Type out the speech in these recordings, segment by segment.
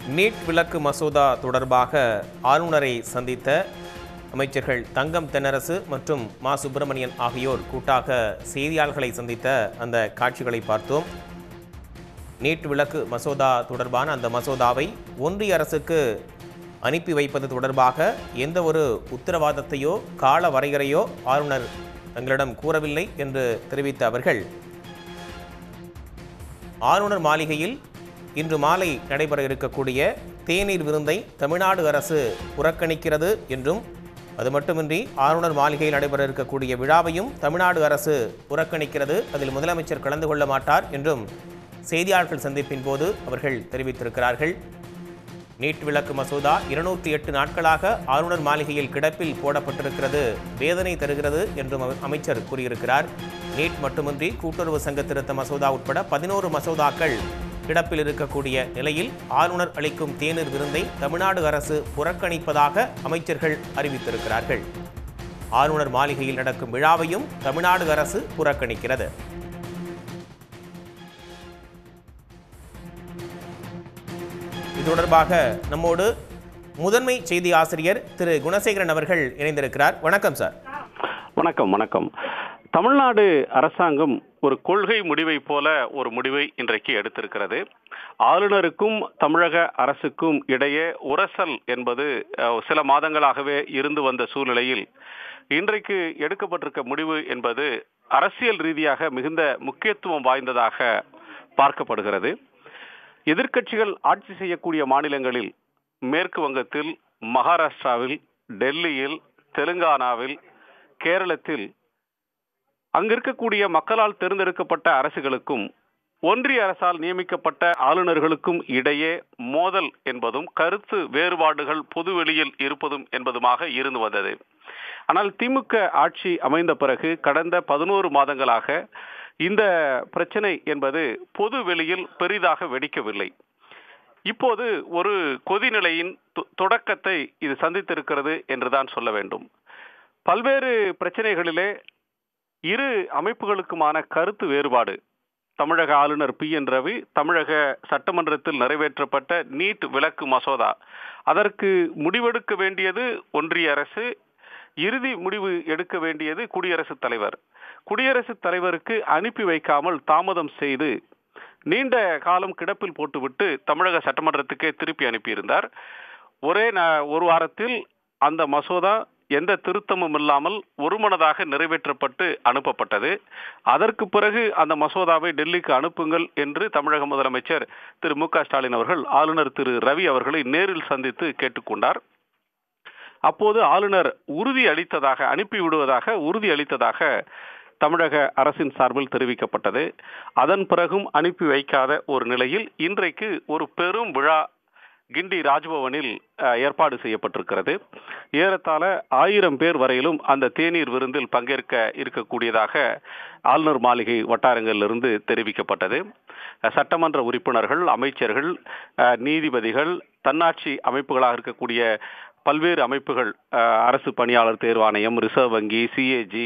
NEET விலக்கு மசோதா தொடர்பாக ஆளுநரை சந்தித்த அமைச்சர்கள் தங்கம் தென்னரசு மற்றும் மா சுப்பிரமணியன் ஆகியோர் கூட்டாக செய்தியாளர்களை சந்தித்த அந்த காட்சிகளை பார்த்தோம் நீட் விலக்கு மசோதா தொடர்பான அந்த மசோதாவை ஒன்றிய அரசுக்கு அனுப்பி வைப்பது தொடர்பாக எந்த ஒரு உத்தரவாதத்தையோ கால வரையறையோ ஆளுநர் தங்களிடம் கூறவில்லை என்று தெரிவித்த அவர்கள் ஆளுநர் மாளிகையில் இன்று மாலை நடைபெற இருக்கக்கூடிய தேநீர் விருந்தை தமிழ்நாடு அரசு புறக்கணிக்கிறது என்றும் அது மட்டுமின்றி ஆளுநர் மாளிகையில் நடைபெற இருக்கக்கூடிய விழாவையும் தமிழ்நாடு அரசு புறக்கணிக்கிறது அதில் முதலமைச்சர் கலந்து கொள்ள மாட்டார் என்றும் செய்தியாளர்கள் சந்திப்பின் போது அவர்கள் தெரிவித்திருக்கிறார்கள் நீட் விலக்கு மசோதா இருநூற்றி எட்டு நாட்களாக ஆளுநர் மாளிகையில் கிடப்பில் போடப்பட்டிருக்கிறது வேதனை தருகிறது என்றும் அமை- அமைச்சர் கூறியிருக்கிறார் நீட் மட்டுமின்றி கூட்டுறவு சங்க திருத்த மசோதா உட்பட பதினோரு மசோதாக்கள் கிடப்பில் இருக்கக்கூடிய நிலையில் ஆளுநர் அளிக்கும் தேநீர் விருந்தை தமிழ்நாடு அரசு புறக்கணிப்பதாக அமைச்சர்கள் அறிவித்திருக்கிறார்கள் ஆளுநர் மாளிகையில் நடக்கும் விழாவையும் தமிழ்நாடு அரசு புறக்கணிக்கிறது இது தொடர்பாக நம்மோடு முதன்மை செய்தி ஆசிரியர் திரு குணசேகரன் அவர்கள் இணைந்திருக்கிறார் வணக்கம் சார் வணக்கம் வணக்கம் தமிழ்நாடு அரசாங்கம் ஒரு கொள்கை முடிவை போல ஒரு முடிவை இன்றைக்கு எடுத்திருக்கிறது ஆளுநருக்கும் தமிழக அரசுக்கும் இடையே உரசல் என்பது அஹ், சில மாதங்களாகவே இருந்து வந்த சூழ்நிலையில் இன்றைக்கு எடுக்கப்பட்டிருக்க முடிவு என்பது அரசியல் ரீதியாக மிகுந்த முக்கியத்துவம் வாய்ந்ததாக பார்க்கப்படுகிறது எதிர்க்கட்சிகள் ஆட்சி செய்யக்கூடிய மாநிலங்களில் மேற்கு வங்கத்தில் மகாராஷ்டிராவில் டெல்லியில் தெலுங்கானாவில் கேரளத்தில் அங்கு இருக்கக்கூடிய மக்களால் தேர்ந்தெடுக்கப்பட்ட அரசுகளுக்கும் ஒன்றிய அரசால் நியமிக்கப்பட்ட ஆளுநர்களுக்கும் இடையே மோதல் என்பதும் கருத்து வேறுபாடுகள் பொதுவெளியில் இருப்பதும் என்பதுமாக இருந்து வந்தது ஆனால் திமுக ஆட்சி அமைந்த பிறகு கடந்த பதினோரு மாதங்களாக இந்த பிரச்சனை என்பது பொது வெளியில் பெரிதாக வெடிக்கவில்லை இப்போது ஒரு கொதிநிலையின் தொ- தொடக்கத்தை இது சந்தித்திருக்கிறது என்றுதான் சொல்ல வேண்டும் பல்வேறு பிரச்சனைகளிலே இரு அமைப்புகளுக்குமான கருத்து வேறுபாடு தமிழக ஆளுநர் பி என் ரவி தமிழக சட்டமன்றத்தில் நிறைவேற்றப்பட்ட நீட் விலக்கு மசோதா அதற்கு முடிவெடுக்க வேண்டியது ஒன்றிய அரசு இறுதி முடிவு எடுக்க வேண்டியது குடியரசுத் தலைவர் குடியரசுத் தலைவருக்கு அனுப்பி வைக்காமல் தாமதம் செய்து நீண்ட காலம் கிடப்பில் போட்டுவிட்டு தமிழக சட்டமன்றத்துக்கே திருப்பி அனுப்பியிருந்தார் ஒரே ந- ஒரு வாரத்தில் அந்த மசோதா எந்த திருத்தமும் இல்லாமல் ஒருமனதாக நிறைவேற்றப்பட்டு அனுப்பப்பட்டது அதற்கு பிறகு அந்த மசோதாவை டெல்லிக்கு அனுப்புங்கள் என்று தமிழக முதலமைச்சர் திரு மு க ஸ்டாலின் அவர்கள் ஆளுநர் திரு ரவி அவர்களை நேரில் சந்தித்து கேட்டுக்கொண்டார் அப்போது ஆளுநர் உறுதி அளித்ததாக அனுப்பி விடுவதாக உறுதி அளித்ததாக தமிழக அரசின் சார்பில் தெரிவிக்கப்பட்டது அதன் பிறகும் அனுப்பி வைக்காத ஒரு நிலையில் இன்றைக்கு ஒரு பெரும் விழா கிண்டி ராஜ்பவனில் அஹ், ஏற்பாடு செய்யப்பட்டிருக்கிறது ஏறத்தாழ ஆயிரம் பேர் வரையிலும் அந்த தேநீர் விருந்தில் பங்கேற்க இருக்கக்கூடியதாக ஆளுநர் மாளிகை வட்டாரங்களிலிருந்து தெரிவிக்கப்பட்டது அஹ், சட்டமன்ற உறுப்பினர்கள் அமைச்சர்கள் அஹ், நீதிபதிகள் தன்னாட்சி அமைப்புகளாக இருக்கக்கூடிய பல்வேறு அமைப்புகள் அஹ், அரசு பணியாளர் தேர்வாணையம் ரிசர்வ் வங்கி சிஏஜி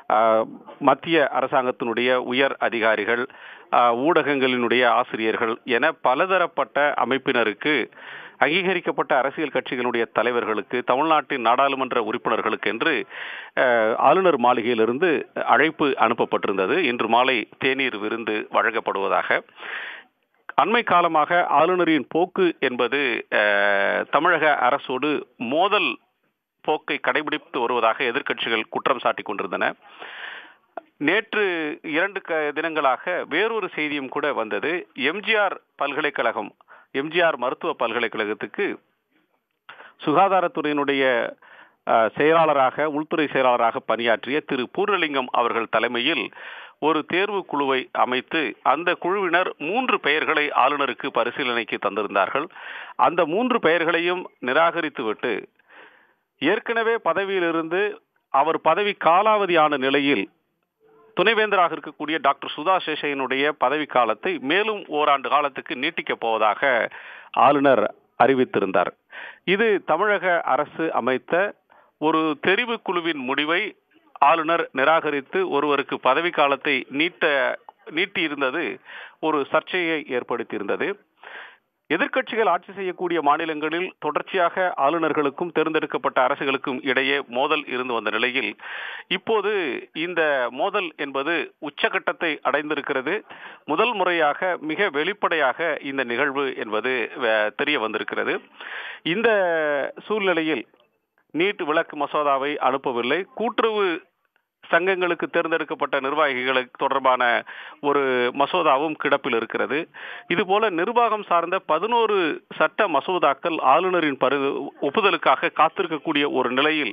மத்திய அரசாங்கத்தினுடைய உயர் அதிகாரிகள் அஹ், ஊடகங்களினுடைய ஆசிரியர்கள் என பலதரப்பட்ட அமைப்பினருக்கு அங்கீகரிக்கப்பட்ட அரசியல் கட்சிகளுடைய தலைவர்களுக்கு தமிழ்நாட்டின் நாடாளுமன்ற உறுப்பினர்களுக்கு என்று அஹ், ஆளுநர் மாளிகையிலிருந்து அழைப்பு அனுப்பப்பட்டிருந்தது இன்று மாலை தேநீர் விருந்து வழங்கப்படுவதாக அண்மை காலமாக ஆளுநரின் போக்கு என்பது அஹ், தமிழக அரசோடு மோதல் போக்கை கடைபிடித்து வருவதாக எதிர்க்கட்சிகள் குற்றம் சாட்டிக் கொண்டிருந்தன நேற்று இரண்டு க தினங்களாக வேறொரு செய்தியும் கூட வந்தது எம்ஜிஆர் பல்கலைக்கழகம் எம்ஜிஆர் மருத்துவ பல்கலைக்கழகத்துக்கு சுகாதாரத்துறையினுடைய அஹ், செயலாளராக உள்துறை செயலாளராக பணியாற்றிய திரு பூர்ணலிங்கம் அவர்கள் தலைமையில் ஒரு தேர்வு குழுவை அமைத்து அந்த குழுவினர் மூன்று பெயர்களை ஆளுநருக்கு பரிசீலனைக்கு தந்திருந்தார்கள் அந்த மூன்று பெயர்களையும் நிராகரித்துவிட்டு ஏற்கனவே பதவியிலிருந்து அவர் பதவி காலாவதியான நிலையில் துணைவேந்தராக இருக்கக்கூடிய டாக்டர் சுதா சேஷையனுடைய பதவி காலத்தை மேலும் ஓராண்டு காலத்துக்கு நீட்டிக்கப் போவதாக ஆளுநர் அறிவித்திருந்தார் இது தமிழக அரசு அமைத்த ஒரு தெரிவு குழுவின் முடிவை ஆளுநர் நிராகரித்து ஒருவருக்கு பதவி காலத்தை நீட்ட நீட்டியிருந்தது ஒரு சர்ச்சையை ஏற்படுத்தியிருந்தது எதிர்க்கட்சிகள் ஆட்சி செய்யக்கூடிய மாநிலங்களில் தொடர்ச்சியாக ஆளுநர்களுக்கும் தேர்ந்தெடுக்கப்பட்ட அரசுகளுக்கும் இடையே மோதல் இருந்து வந்த நிலையில் இப்போது இந்த மோதல் என்பது உச்சகட்டத்தை அடைந்திருக்கிறது முதல் முறையாக மிக வெளிப்படையாக இந்த நிகழ்வு என்பது அஹ், தெரிய வந்திருக்கிறது இந்த சூழ்நிலையில் நீட் விளக்கு மசோதாவை அனுப்பவில்லை கூட்டுறவு சங்கங்களுக்கு தேர்ந்தெடுக்கப்பட்ட நிர்வாகிகளுக்கு தொடர்பான ஒரு மசோதாவும் கிடப்பில் இருக்கிறது இதுபோல நிர்வாகம் சார்ந்த பதினோரு சட்ட மசோதாக்கள் ஆளுநரின் பரு ஒப்புதலுக்காக காத்திருக்கக்கூடிய ஒரு நிலையில்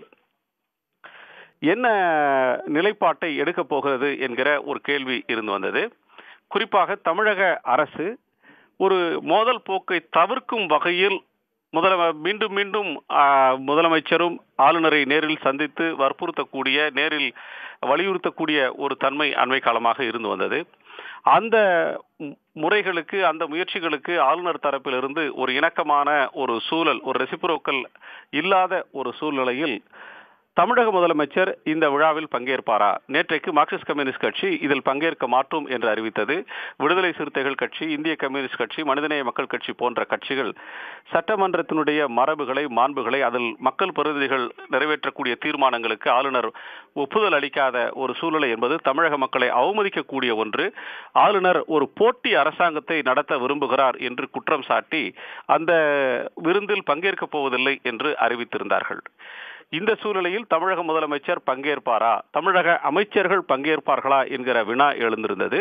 என்ன நிலைப்பாட்டை எடுக்கப் போகிறது என்கிற ஒரு கேள்வி இருந்து வந்தது குறிப்பாக தமிழக அரசு ஒரு மோதல் போக்கை தவிர்க்கும் வகையில் முதல மீண்டும் மீண்டும் ஆ, முதலமைச்சரும் ஆளுநரை நேரில் சந்தித்து வற்புறுத்தக்கூடிய நேரில் வலியுறுத்தக்கூடிய ஒரு தன்மை அண்மை காலமாக இருந்து வந்தது அந்த மு- முறைகளுக்கு அந்த முயற்சிகளுக்கு ஆளுநர் தரப்பிலிருந்து ஒரு இணக்கமான ஒரு சூழல் ஒரு ரெசிப்ரோக்கல் இல்லாத ஒரு சூழ்நிலையில் தமிழக முதலமைச்சர் இந்த விழாவில் பங்கேற்பாரா நேற்றைக்கு மார்க்சிஸ்ட் கம்யூனிஸ்ட் கட்சி இதில் பங்கேற்க மாட்டோம் என்று அறிவித்தது விடுதலை சிறுத்தைகள் கட்சி இந்திய கம்யூனிஸ்ட் கட்சி மனிதநேய மக்கள் கட்சி போன்ற கட்சிகள் சட்டமன்றத்தினுடைய மரபுகளை மாண்புகளை அதில் மக்கள் பிரதிநிதிகள் நிறைவேற்றக்கூடிய தீர்மானங்களுக்கு ஆளுநர் ஒப்புதல் அளிக்காத ஒரு சூழ்நிலை என்பது தமிழக மக்களை அவமதிக்கக்கூடிய ஒன்று ஆளுநர் ஒரு போட்டி அரசாங்கத்தை நடத்த விரும்புகிறார் என்று குற்றம் சாட்டி அந்த விருந்தில் பங்கேற்கப் போவதில்லை என்று அறிவித்திருந்தார்கள் இந்த சூழ்நிலையில் தமிழக முதலமைச்சர் பங்கேற்பாரா தமிழக அமைச்சர்கள் பங்கேற்பார்களா என்கிற வினா எழுந்திருந்தது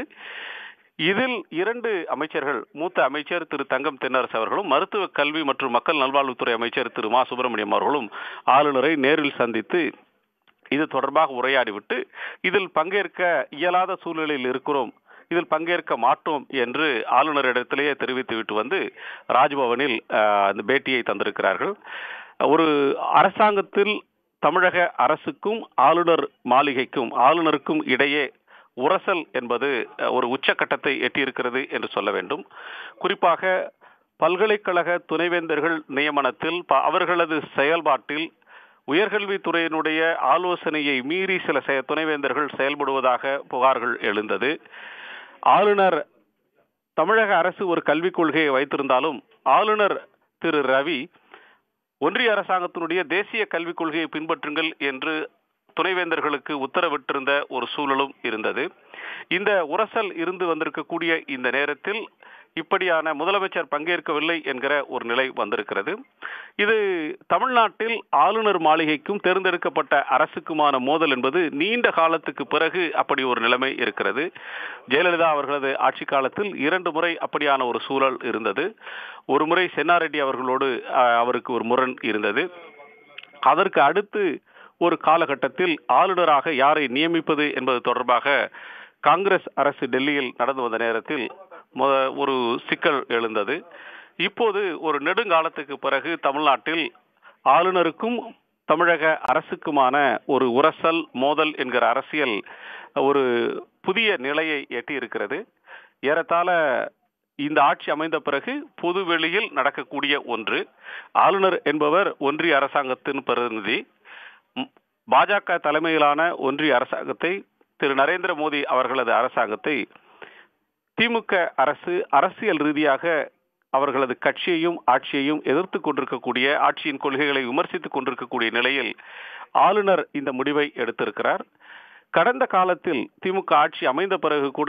இதில் இரண்டு அமைச்சர்கள் மூத்த அமைச்சர் திரு தங்கம் தென்னரசு அவர்களும் மருத்துவ கல்வி மற்றும் மக்கள் நல்வாழ்வுத்துறை அமைச்சர் திரு மா சுப்பிரமணியம் அவர்களும் ஆளுநரை நேரில் சந்தித்து இது தொடர்பாக உரையாடிவிட்டு இதில் பங்கேற்க இயலாத சூழ்நிலையில் இருக்கிறோம் இதில் பங்கேற்க மாட்டோம் என்று ஆளுநரிடத்திலேயே தெரிவித்துவிட்டு வந்து ராஜ்பவனில் அஹ், அந்த பேட்டியை தந்திருக்கிறார்கள் ஒரு அரசாங்கத்தில் தமிழக அரசுக்கும் ஆளுநர் மாளிகைக்கும் ஆளுநருக்கும் இடையே உரசல் என்பது அஹ், ஒரு உச்சக்கட்டத்தை எட்டியிருக்கிறது என்று சொல்ல வேண்டும் குறிப்பாக பல்கலைக்கழக துணைவேந்தர்கள் நியமனத்தில் ப- அவர்களது செயல்பாட்டில் உயர்கல்வித்துறையினுடைய ஆலோசனையை மீறி சில செய- துணைவேந்தர்கள் செயல்படுவதாக புகார்கள் எழுந்தது ஆளுநர் தமிழக அரசு ஒரு கல்விக் கொள்கையை வைத்திருந்தாலும் ஆளுநர் திரு ரவி ஒன்றிய அரசாங்கத்தினுடைய தேசிய கல்விக் கொள்கையை பின்பற்றுங்கள் என்று துணைவேந்தர்களுக்கு உத்தரவிட்டிருந்த ஒரு சூழலும் இருந்தது இந்த உரசல் இருந்து வந்திருக்கக்கூடிய இந்த நேரத்தில் இப்படியான முதலமைச்சர் பங்கேற்கவில்லை என்கிற ஒரு நிலை வந்திருக்கிறது இது தமிழ்நாட்டில் ஆளுநர் மாளிகைக்கும் தேர்ந்தெடுக்கப்பட்ட அரசுக்குமான மோதல் என்பது நீண்ட காலத்துக்கு பிறகு அப்படி ஒரு நிலைமை இருக்கிறது ஜெயலலிதா அவர்களது ஆட்சி காலத்தில் இரண்டு முறை அப்படியான ஒரு சூழல் இருந்தது ஒரு முறை சென்னாரெட்டி அவர்களோடு அஹ், அவருக்கு ஒரு முரண் இருந்தது அதற்கு அடுத்து ஒரு காலகட்டத்தில் ஆளுநராக யாரை நியமிப்பது என்பது தொடர்பாக காங்கிரஸ் அரசு டெல்லியில் நடந்து வந்த நேரத்தில் மொ- ஒரு சிக்கல் எழுந்தது இப்போது ஒரு நெடுங்காலத்துக்கு பிறகு தமிழ்நாட்டில் ஆளுநருக்கும் தமிழக அரசுக்குமான ஒரு உரசல் மோதல் என்கிற அரசியல் ஒரு புதிய நிலையை எட்டியிருக்கிறது ஏறத்தாழ இந்த ஆட்சி அமைந்த பிறகு பொதுவெளியில் நடக்கக்கூடிய ஒன்று ஆளுநர் என்பவர் ஒன்றிய அரசாங்கத்தின் பிரதிநிதி ம், பாஜக தலைமையிலான ஒன்றிய அரசாங்கத்தை திரு நரேந்திர மோடி அவர்களது அரசாங்கத்தை திமுக அரசு அரசியல் ரீதியாக அவர்களது கட்சியையும் ஆட்சியையும் எதிர்த்து கொண்டிருக்கக்கூடிய ஆட்சியின் கொள்கைகளை விமர்சித்துக் கொண்டிருக்கக்கூடிய நிலையில் ஆளுநர் இந்த முடிவை எடுத்திருக்கிறார் கடந்த காலத்தில் திமுக ஆட்சி அமைந்த பிறகு கூட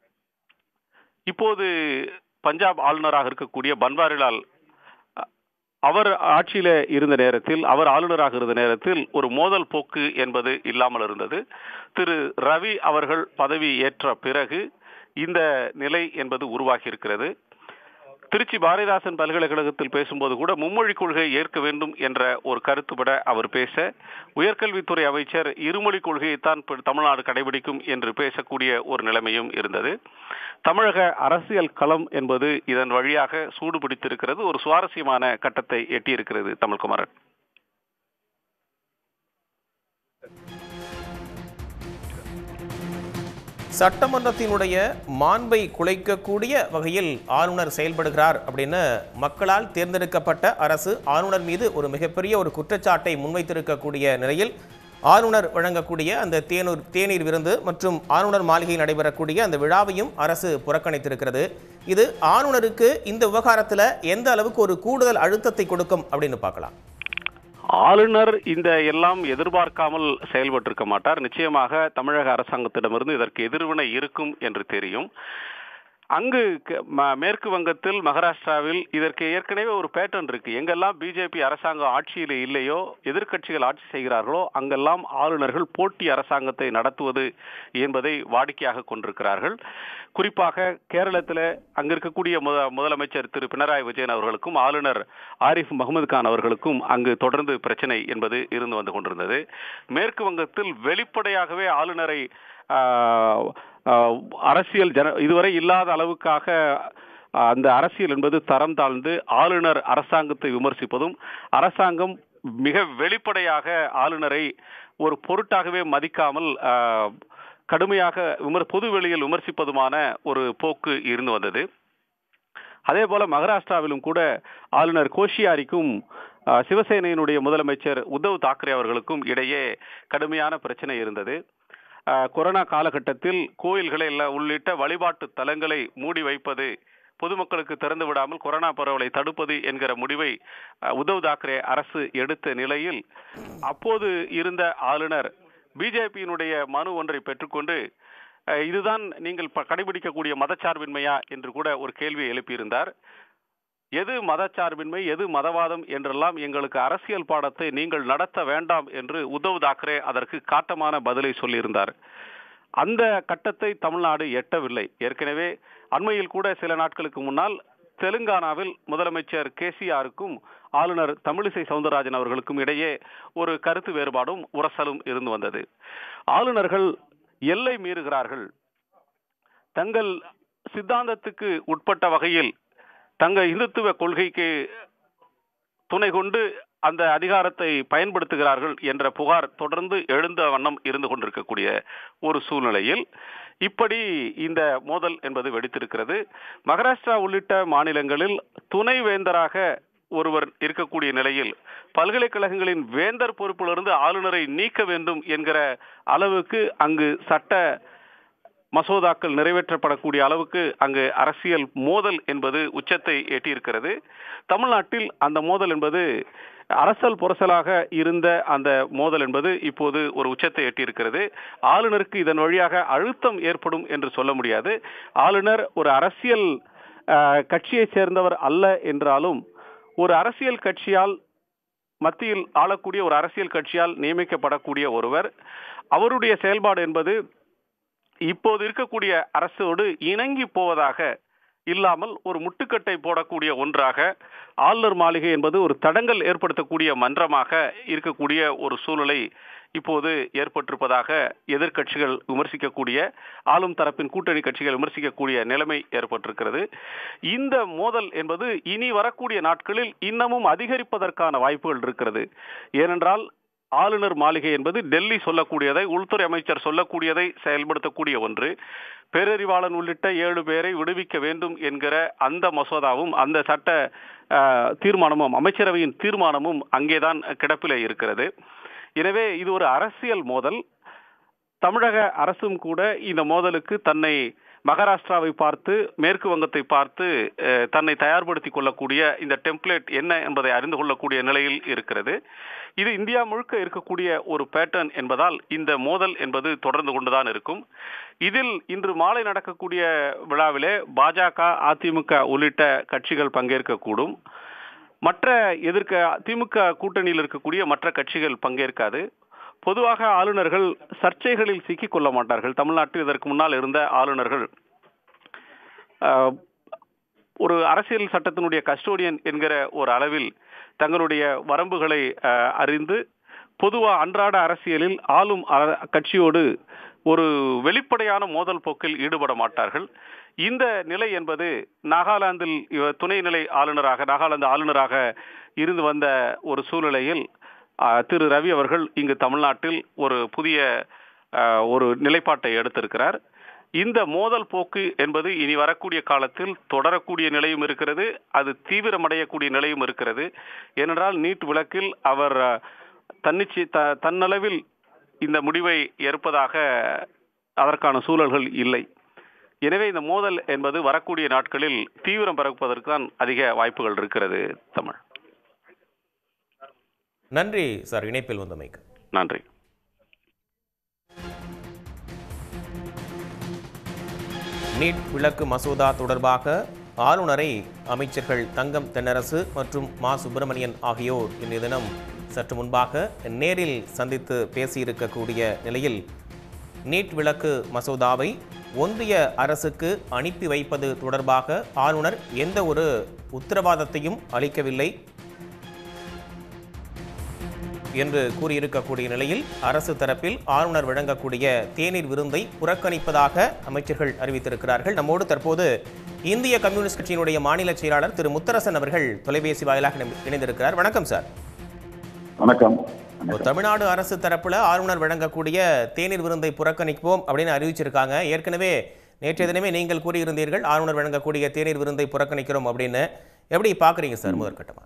இப்போது பஞ்சாப் ஆளுநராக இருக்கக்கூடிய பன்வாரிலால் அ- அவர் ஆட்சியில இருந்த நேரத்தில் அவர் ஆளுநராக இருந்த நேரத்தில் ஒரு மோதல் போக்கு என்பது இல்லாமல் இருந்தது திரு ரவி அவர்கள் பதவி ஏற்ற பிறகு இந்த நிலை என்பது உருவாகி இருக்கிறது திருச்சி பாரதிதாசன் பல்கலைக்கழகத்தில் பேசும்போது கூட மும்மொழி கொள்கையை ஏற்க வேண்டும் என்ற ஒரு கருத்துப்பட அவர் பேச உயர்கல்வித்துறை அமைச்சர் இருமொழி கொள்கையைத்தான் இப்ப தமிழ்நாடு கடைபிடிக்கும் என்று பேசக்கூடிய ஒரு நிலைமையும் இருந்தது தமிழக அரசியல் களம் என்பது இதன் வழியாக சூடு பிடித்திருக்கிறது ஒரு சுவாரஸ்யமான கட்டத்தை எட்டியிருக்கிறது தமிழ்குமரன் சட்டமன்றத்தினுடைய மாண்பை குலைக்கக்கூடிய வகையில் ஆளுநர் செயல்படுகிறார் அப்படின்னு மக்களால் தேர்ந்தெடுக்கப்பட்ட அரசு ஆளுநர் மீது ஒரு மிகப்பெரிய ஒரு குற்றச்சாட்டை முன்வைத்திருக்கக்கூடிய நிலையில் ஆளுநர் வழங்கக்கூடிய அந்த தேனூர் தேநீர் விருந்து மற்றும் ஆளுநர் மாளிகையில் நடைபெறக்கூடிய அந்த விழாவையும் அரசு புறக்கணித்திருக்கிறது இது ஆளுநருக்கு இந்த விவகாரத்தில் எந்த அளவுக்கு ஒரு கூடுதல் அழுத்தத்தை கொடுக்கும் அப்படின்னு பார்க்கலாம் ஆளுநர் இந்த எல்லாம் எதிர்பார்க்காமல் செயல்பட்டிருக்க மாட்டார் நிச்சயமாக தமிழக அரசாங்கத்திடமிருந்து இதற்கு எதிர்வினை இருக்கும் என்று தெரியும் அங்கு க- ம- மேற்கு வங்கத்தில் மகாராஷ்டிராவில் இதற்கு ஏற்கனவே ஒரு பேட்டர்ன் இருக்கு எங்கெல்லாம் பிஜேபி அரசாங்கம் ஆட்சியில் இல்லையோ எதிர்க்கட்சிகள் ஆட்சி செய்கிறார்களோ அங்கெல்லாம் ஆளுநர்கள் போட்டி அரசாங்கத்தை நடத்துவது என்பதை வாடிக்கையாக கொண்டிருக்கிறார்கள் குறிப்பாக கேரளத்தில் அங்க இருக்கக்கூடிய முத முதலமைச்சர் திரு பினராயி விஜயன் அவர்களுக்கும் ஆளுநர் ஆரிஃப் முகமது கான் அவர்களுக்கும் அங்கு தொடர்ந்து பிரச்சனை என்பது இருந்து வந்து கொண்டிருந்தது மேற்கு வங்கத்தில் வெளிப்படையாகவே ஆளுநரை ஆஹ், ஆஹ், அரசியல் ஜன இதுவரை இல்லாத அளவுக்காக ஆஹ், அந்த அரசியல் என்பது தரம் தாழ்ந்து ஆளுநர் அரசாங்கத்தை விமர்சிப்பதும் அரசாங்கம் மிக வெளிப்படையாக ஆளுநரை ஒரு பொருட்டாகவே மதிக்காமல் ஆஹ், கடுமையாக விமர் பொது வெளியில் விமர்சிப்பதுமான ஒரு போக்கு இருந்து வந்தது அதே போல மகாராஷ்டிராவிலும் கூட ஆளுநர் கோஷியாரிக்கும் ஆஹ், சிவசேனையினுடைய முதலமைச்சர் உத்தவ் தாக்கரே அவர்களுக்கும் இடையே கடுமையான பிரச்சனை இருந்தது ஆஹ், கொரோனா காலகட்டத்தில் கோயில்களை எல்லாம் உள்ளிட்ட வழிபாட்டு தலங்களை மூடி வைப்பது பொதுமக்களுக்கு திறந்து விடாமல் கொரோனா பரவலை தடுப்பது என்கிற முடிவை ஆஹ், உத்தவ் தாக்கரே அரசு எடுத்த நிலையில் அப்போது இருந்த ஆளுநர் பிஜேபியினுடைய மனு ஒன்றை பெற்றுக்கொண்டு அஹ், இதுதான் நீங்கள் ப- கடைபிடிக்கக்கூடிய மதச்சார்பின்மையா என்று கூட ஒரு கேள்வியை எழுப்பியிருந்தார் எது மதச்சார்பின்மை எது மதவாதம் என்றெல்லாம் எங்களுக்கு அரசியல் பாடத்தை நீங்கள் நடத்த வேண்டாம் என்று உத்தவ் தாக்கரே அதற்கு காட்டமான பதிலை சொல்லியிருந்தார் அந்த கட்டத்தை தமிழ்நாடு எட்டவில்லை ஏற்கனவே அண்மையில் கூட சில நாட்களுக்கு முன்னால் தெலுங்கானாவில் முதலமைச்சர் கேசிஆருக்கும் ஆளுநர் தமிழிசை சவுந்தரராஜன் அவர்களுக்கும் இடையே ஒரு கருத்து வேறுபாடும் உரசலும் இருந்து வந்தது ஆளுநர்கள் எல்லை மீறுகிறார்கள் தங்கள் சித்தாந்தத்துக்கு உட்பட்ட வகையில் தங்கள் இந்துத்துவ கொள்கைக்கு துணை கொண்டு அந்த அதிகாரத்தை பயன்படுத்துகிறார்கள் என்ற புகார் தொடர்ந்து எழுந்த வண்ணம் இருந்து கொண்டிருக்கக்கூடிய ஒரு சூழ்நிலையில் இப்படி இந்த மோதல் என்பது வெடித்திருக்கிறது மகாராஷ்டிரா உள்ளிட்ட மாநிலங்களில் துணை வேந்தராக ஒருவர் இருக்கக்கூடிய நிலையில் பல்கலைக்கழகங்களின் வேந்தர் பொறுப்பிலிருந்து ஆளுநரை நீக்க வேண்டும் என்கிற அளவுக்கு அங்கு சட்ட மசோதாக்கள் நிறைவேற்றப்படக்கூடிய அளவுக்கு அங்கு அரசியல் மோதல் என்பது உச்சத்தை எட்டியிருக்கிறது தமிழ்நாட்டில் அந்த மோதல் என்பது அரசல் புரசலாக இருந்த அந்த மோதல் என்பது இப்போது ஒரு உச்சத்தை எட்டியிருக்கிறது ஆளுநருக்கு இதன் வழியாக அழுத்தம் ஏற்படும் என்று சொல்ல முடியாது ஆளுநர் ஒரு அரசியல் அஹ், கட்சியைச் சேர்ந்தவர் அல்ல என்றாலும் ஒரு அரசியல் கட்சியால் மத்தியில் ஆளக்கூடிய ஒரு அரசியல் கட்சியால் நியமிக்கப்படக்கூடிய ஒருவர் அவருடைய செயல்பாடு என்பது இப்போது இருக்கக்கூடிய அரசோடு இணங்கி போவதாக இல்லாமல் ஒரு முட்டுக்கட்டை போடக்கூடிய ஒன்றாக ஆளுநர் மாளிகை என்பது ஒரு தடங்கல் ஏற்படுத்தக்கூடிய மன்றமாக இருக்கக்கூடிய ஒரு சூழ்நிலை இப்போது ஏற்பட்டிருப்பதாக எதிர்க்கட்சிகள் விமர்சிக்கக்கூடிய ஆளும் தரப்பின் கூட்டணி கட்சிகள் விமர்சிக்கக்கூடிய நிலைமை ஏற்பட்டிருக்கிறது இந்த மோதல் என்பது இனி வரக்கூடிய நாட்களில் இன்னமும் அதிகரிப்பதற்கான வாய்ப்புகள் இருக்கிறது ஏனென்றால் ஆளுநர் மாளிகை என்பது டெல்லி சொல்லக்கூடியதை உள்துறை அமைச்சர் சொல்லக்கூடியதை செயல்படுத்தக்கூடிய ஒன்று பேரறிவாளன் உள்ளிட்ட ஏழு பேரை விடுவிக்க வேண்டும் என்கிற அந்த மசோதாவும் அந்த சட்ட அஹ், தீர்மானமும் அமைச்சரவையின் தீர்மானமும் அங்கேதான் கிடப்பிலே இருக்கிறது எனவே இது ஒரு அரசியல் மோதல் தமிழக அரசும் கூட இந்த மோதலுக்கு தன்னை மகாராஷ்டிராவை பார்த்து மேற்கு வங்கத்தை பார்த்து அஹ், தன்னை தயார்படுத்திக் கொள்ளக்கூடிய இந்த டெம்ப்ளேட் என்ன என்பதை அறிந்து கொள்ளக்கூடிய நிலையில் இருக்கிறது இது இந்தியா முழுக்க இருக்கக்கூடிய ஒரு பேட்டர்ன் என்பதால் இந்த மோதல் என்பது தொடர்ந்து கொண்டுதான் இருக்கும் இதில் இன்று மாலை நடக்கக்கூடிய விழாவிலே பாஜக அதிமுக உள்ளிட்ட கட்சிகள் பங்கேற்கக்கூடும் மற்ற எதிர்க்க திமுக கூட்டணியில் இருக்கக்கூடிய மற்ற கட்சிகள் பங்கேற்காது பொதுவாக ஆளுநர்கள் சர்ச்சைகளில் சிக்கிக் கொள்ள மாட்டார்கள் தமிழ்நாட்டில் இதற்கு முன்னால் இருந்த ஆளுநர்கள் ஆஹ், ஒரு அரசியல் சட்டத்தினுடைய கஸ்டோடியன் என்கிற ஒரு அளவில் தங்களுடைய வரம்புகளை ஆஹ், அறிந்து பொதுவா அன்றாட அரசியலில் ஆளும் அர- கட்சியோடு ஒரு வெளிப்படையான மோதல் போக்கில் ஈடுபட மாட்டார்கள் இந்த நிலை என்பது நாகாலாந்தில் இவர் துணைநிலை ஆளுநராக நாகாலாந்து ஆளுநராக இருந்து வந்த ஒரு சூழ்நிலையில் ஆஹ், திரு ரவி அவர்கள் இங்கு தமிழ்நாட்டில் ஒரு புதிய ஆஹ், ஒரு நிலைப்பாட்டை எடுத்திருக்கிறார் இந்த மோதல் போக்கு என்பது இனி வரக்கூடிய காலத்தில் தொடரக்கூடிய நிலையும் இருக்கிறது அது தீவிரமடையக்கூடிய நிலையும் இருக்கிறது ஏனென்றால் நீட் விளக்கில் அவர் அஹ், தன்னிச்சை த தன்னளவில் இந்த முடிவை ஏற்பதாக அதற்கான சூழல்கள் இல்லை எனவே இந்த மோதல் என்பது வரக்கூடிய நாட்களில் தீவிரம் பரப்புவதற்கு தான் அதிக வாய்ப்புகள் இருக்கிறது தமிழ் நன்றி சார் இணைப்பில் வந்தமைக்கு நன்றி நீட் விளக்கு மசோதா தொடர்பாக ஆளுநரை அமைச்சர்கள் தங்கம் தென்னரசு மற்றும் மா சுப்பிரமணியன் ஆகியோர் இன்றைய தினம் சற்று முன்பாக நேரில் சந்தித்து பேசியிருக்கக்கூடிய நிலையில் நீட் விளக்கு மசோதாவை ஒன்றிய அரசுக்கு அனுப்பி வைப்பது தொடர்பாக ஆளுநர் எந்த ஒரு உத்தரவாதத்தையும் அளிக்கவில்லை என்று கூறியிருக்கக்கூடிய நிலையில் அரசு தரப்பில் ஆளுநர் வழங்கக்கூடிய தேநீர் விருந்தை புறக்கணிப்பதாக அமைச்சர்கள் அறிவித்திருக்கிறார்கள் நம்மோடு தற்போது இந்திய கம்யூனிஸ்ட் கட்சியினுடைய மாநில செயலாளர் திரு முத்தரசன் அவர்கள் தொலைபேசி வாயிலாக இணை- இணைந்திருக்கிறார் வணக்கம் சார் வணக்கம் இப்போ தமிழ்நாடு அரசு தரப்புல ஆளுநர் வழங்கக்கூடிய தேநீர் விருந்தை புறக்கணிப்போம் அப்படின்னு அறிவிச்சிருக்காங்க ஏற்கனவே நேற்றைய தினமே நீங்கள் கூறியிருந்தீர்கள் ஆளுநர் வழங்கக்கூடிய தேநீர் விருந்தை புறக்கணிக்கிறோம் அப்படின்னு எப்படி பார்க்குறீங்க சார் முதற்கட்டமா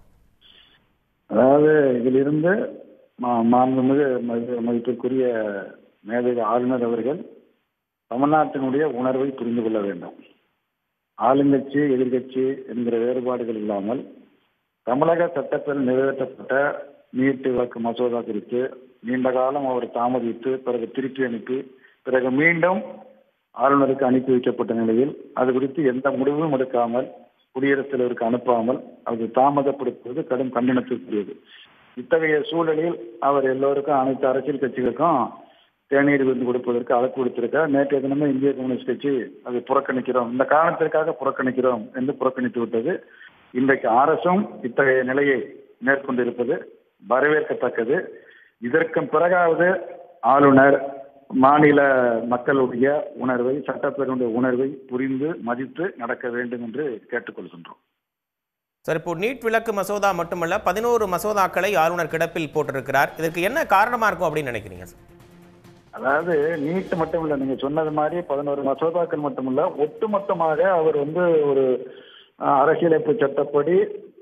அதாவது இதிலிருந்து மா- மாண்புமிகு மதி- மதிப்பிற்குரிய மேதகு ஆளுநர் அவர்கள் தமிழ்நாட்டினுடைய உணர்வை புரிந்து கொள்ள வேண்டும் ஆளுங்கட்சி எதிர்க்கட்சி என்கிற வேறுபாடுகள் இல்லாமல் தமிழக சட்டத்தில் நிறைவேற்றப்பட்ட நீட்டு விளக்கு மசோதா குறித்து நீண்ட காலம் அவர் தாமதித்து பிறகு திருப்பி அனுப்பி பிறகு மீண்டும் ஆளுநருக்கு அனுப்பி வைக்கப்பட்ட நிலையில் அது குறித்து எந்த முடிவும் எடுக்காமல் குடியரசுத் தலைவருக்கு அனுப்பாமல் அது தாமதப்படுத்துவது கடும் கண்டனத்திற்குரியது இத்தகைய சூழலில் அவர் எல்லோருக்கும் அனைத்து அரசியல் கட்சிகளுக்கும் தேநீர் விருந்து கொடுப்பதற்கு அழைப்பு கொடுத்திருக்கார் நேற்றைய தினமே இந்திய கம்யூனிஸ்ட் கட்சி அதை புறக்கணிக்கிறோம் இந்த காரணத்திற்காக புறக்கணிக்கிறோம் என்று புறக்கணித்து விட்டது இன்றைக்கு அரசும் இத்தகைய நிலையை மேற்கொண்டிருப்பது வரவேற்கத்தக்கது இதற்கும் பிறகாவது ஆளுநர் மாநில மக்களுடைய உணர்வை சட்டப்பேரவையுடைய உணர்வை புரிந்து மதித்து நடக்க வேண்டும் என்று கேட்டுக்கொள்கின்றோம் சார் இப்போ நீட் விளக்கு மசோதா மட்டுமல்ல பதினோரு மசோதாக்களை ஆளுநர் கிடப்பில் போட்டிருக்கிறார் இதற்கு என்ன காரணமா இருக்கும் அப்படின்னு நினைக்கிறீங்க சார் அதாவது நீட் மட்டும் இல்ல நீங்க சொன்னது மாதிரி பதினோரு மசோதாக்கள் மட்டுமல்ல ஒட்டுமொத்தமாக அவர் வந்து ஒரு அஹ், அரசியலமைப்பு சட்டப்படி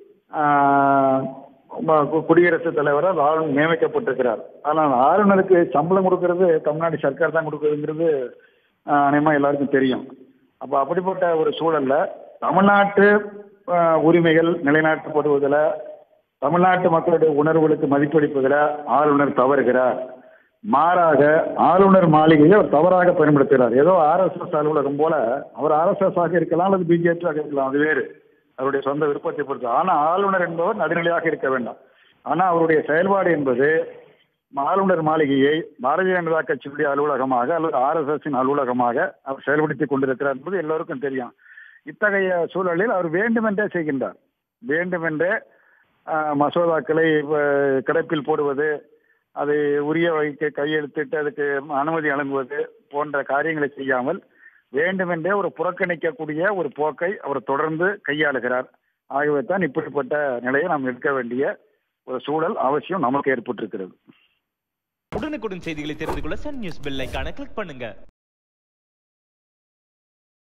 ஆஹ், ம- கு- குடியரசுத் தலைவரால் ஆளுநர் நியமிக்கப்பட்டிருக்கிறார் ஆனால் ஆளுநருக்கு சம்பளம் கொடுக்கறது தமிழ்நாடு சர்க்கார் தான் கொடுக்குறதுங்கிறது ஆஹ், அநேகமா எல்லாருக்கும் தெரியும் அப்ப அப்படிப்பட்ட ஒரு சூழல்ல தமிழ்நாட்டு ஆஹ், உரிமைகள் நிலைநாட்டப்படுவதில் தமிழ்நாட்டு மக்களுடைய உணர்வுகளுக்கு மதிப்பளிப்பதில் ஆளுநர் தவறுகிறார் மாறாக ஆளுநர் மாளிகையை அவர் தவறாக பயன்படுத்துகிறார் ஏதோ ஆர்எஸ்எஸ் அலுவலகம் போல அவர் ஆர்எஸ்எஸ் ஆக இருக்கலாம் அல்லது பிஜேபி ஆக இருக்கலாம் அது வேறு அவருடைய சொந்த விருப்பத்தை பொறுத்து ஆனா ஆளுநர் என்பவர் நடுநிலையாக இருக்க வேண்டாம் ஆனா அவருடைய செயல்பாடு என்பது ஆளுநர் மாளிகையை பாரதிய ஜனதா கட்சியினுடைய அலுவலகமாக அல்லது ஆர்எஸ்எஸ்ஸின் அலுவலகமாக அவர் செயல்படுத்திக் கொண்டிருக்கிறார் என்பது எல்லோருக்கும் தெரியும் இத்தகைய சூழலில் அவர் வேண்டுமென்றே செய்கின்றார் வேண்டுமென்றே ஆஹ், மசோதாக்களை அஹ், கிடப்பில் போடுவது அதை உரிய வைக்க கையெழுத்திட்டு அதுக்கு அனுமதி வழங்குவது போன்ற காரியங்களை செய்யாமல் வேண்டுமென்றே ஒரு புறக்கணிக்கக்கூடிய ஒரு போக்கை அவர் தொடர்ந்து கையாளுகிறார் ஆகவே தான் இப்படிப்பட்ட நிலையை நாம் எடுக்க வேண்டிய ஒரு சூழல் அவசியம் நமக்கு ஏற்பட்டிருக்கிறது உடனுக்குடன் செய்திகளை தெரிந்து கொள்ள சன் நியூஸ் பெல் ஐகானை கிளிக் பண்ணுங்க